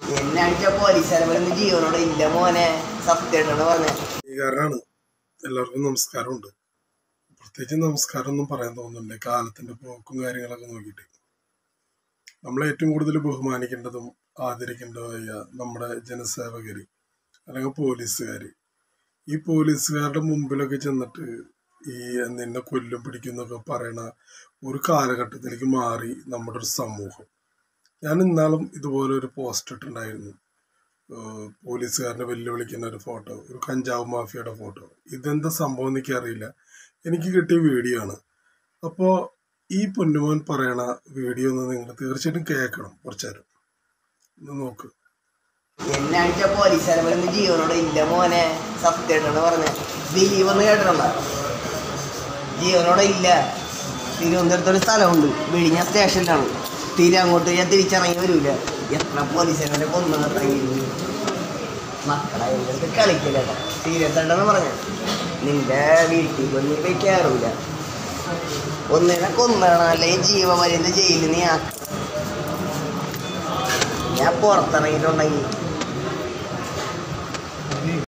എന്നെ അടിച്ച പോലീസുകാരൻ ജീവനോടെ ഇല്ല മോനെ സത്യമായിട്ടാണ് പറഞ്ഞത് കാരനാണ് എല്ലാവർക്കും നമസ്കാരമുണ്ട് പ്രത്യേകിച്ച് നമസ്കാരം ഒന്നും പറയാൻ തോന്നുന്നില്ല കാലത്തിന്റെ പോക്കും കാര്യങ്ങളൊക്കെ നോക്കിയിട്ട് നമ്മൾ ഏറ്റവും കൂടുതൽ ബഹുമാനിക്കേണ്ടതും ആദരിക്കേണ്ടതായ നമ്മുടെ ജനസേവകര് അല്ലെങ്കിൽ പോലീസുകാർ ഈ പോലീസുകാരുടെ മുമ്പിലൊക്കെ ചെന്നിട്ട് ഈ നിന്നെ കൊല്ലും പിടിക്കുന്നൊക്കെ പറയണ ഒരു കാലഘട്ടത്തിലേക്ക് മാറി നമ്മുടെ ഒരു സമൂഹം ഞാൻ ഇന്നാളും ഇതുപോലെ ഒരു പോസ്റ്റ് ഇട്ടുണ്ടായിരുന്നു ഏഹ് പോലീസുകാരനെ വെല്ലുവിളിക്കുന്ന ഒരു ഫോട്ടോ ഒരു കഞ്ചാവ് മാഫിയയുടെ ഫോട്ടോ ഇതെന്താ സംഭവം എനിക്ക് അറിയില്ല എനിക്ക് കിട്ടിയ വീഡിയോ ആണ് അപ്പോൾ ഈ പൊന്നുമോൻ പറയണ വീഡിയോ ഒന്ന് നിങ്ങൾ തീർച്ചയായിട്ടും കേൾക്കണം കുറച്ചു നേരം ഒന്ന് നോക്ക് എന്നെ അടിച്ച പോലീസുകാരൻ ജീവനോടെ ഇല്ല മോനെ സത്യമായിട്ടാണ് പറഞ്ഞത് ദിലീപ് എന്ന് കേട്ടിട്ടുണ്ടോ ജീവനോടെ ഇല്ല തിരുവനന്തപുരത്ത് ഒരു സ്ഥലമുണ്ട് വിഴിഞ്ഞ സ്റ്റേഷനിലാണ് തിരി അങ്ങോട്ട് ഞാൻ തിരിച്ചിറങ്ങി വരൂല എത്ര പോലീസുകാരെ കൊന്നു ഇറങ്ങി മക്കളെ എൻ്റെ അടുത്ത് കളിക്കില്ല തീരത്തണ്ടെന്ന് പറഞ്ഞ നിന്റെ വീട്ടിൽ കൊന്നു പോയി കയറൂല ഒന്നിനെ കൊന്നണം അല്ലെങ്കിൽ ജീവപര്യന്ത ജയിലിൽ നീ ആക്കണം ഞാൻ പുറത്തിറങ്ങിയിട്ടുണ്ടെങ്കിൽ